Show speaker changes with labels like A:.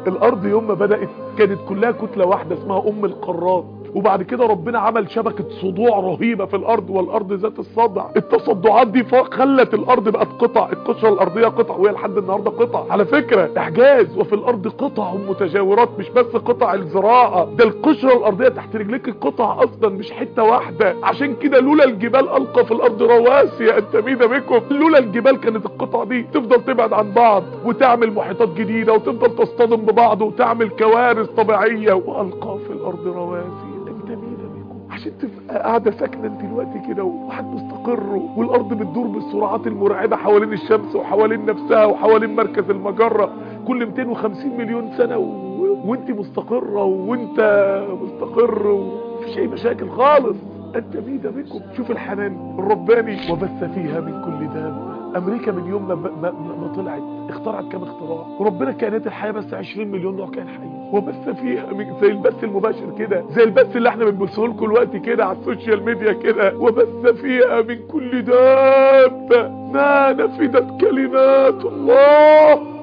A: الارض يوم ما بدأت كانت كلها كتلة واحدة اسمها ام القارات وبعد كده ربنا عمل شبكة صدوع رهيبة في الارض والارض ذات الصدع التصدعات دي خلت الارض بقت قطع القشرة الارضية قطع وهي لحد النهاردة قطع على فكرة اعجاز وفي الارض قطع متجاورات مش بس قطع الزراعة ده القشرة الارضية تحت رجليك قطع اصلا مش حتة واحدة عشان كده لولا الجبال القى في الارض رواسي ان تميد بكم لولا الجبال كانت القطع دي تفضل تبعد عن بعض وتعمل محيطات جديدة وتفضل تصطدم ببعض وتعمل كوارث طبيعية والقى في الارض رواسي ان تميد بكم عشان تبقى قاعدة ساكنة انت دلوقتي كده وواحد مستقر والارض بتدور بالسرعات المرعبة حوالين الشمس وحوالين نفسها وحوالين مركز المجرة كل 250 مليون سنة و... وانت مستقرة وانت مستقر ومفيش اي مشاكل خالص انت بيد بكم شوف الحنان الرباني وبث فيها من كل دابة امريكا من يوم ما, ما, ما, ما طلعت اخترعت كام اختراع وربنا كانت الحياة بس 20 مليون نوع كائن حي وبث فيها من زي البث المباشر كده زي البث اللي احنا بنبثه لكم دلوقتي كده على السوشيال ميديا كده وبث فيها من كل دابة ما نفدت كلمات الله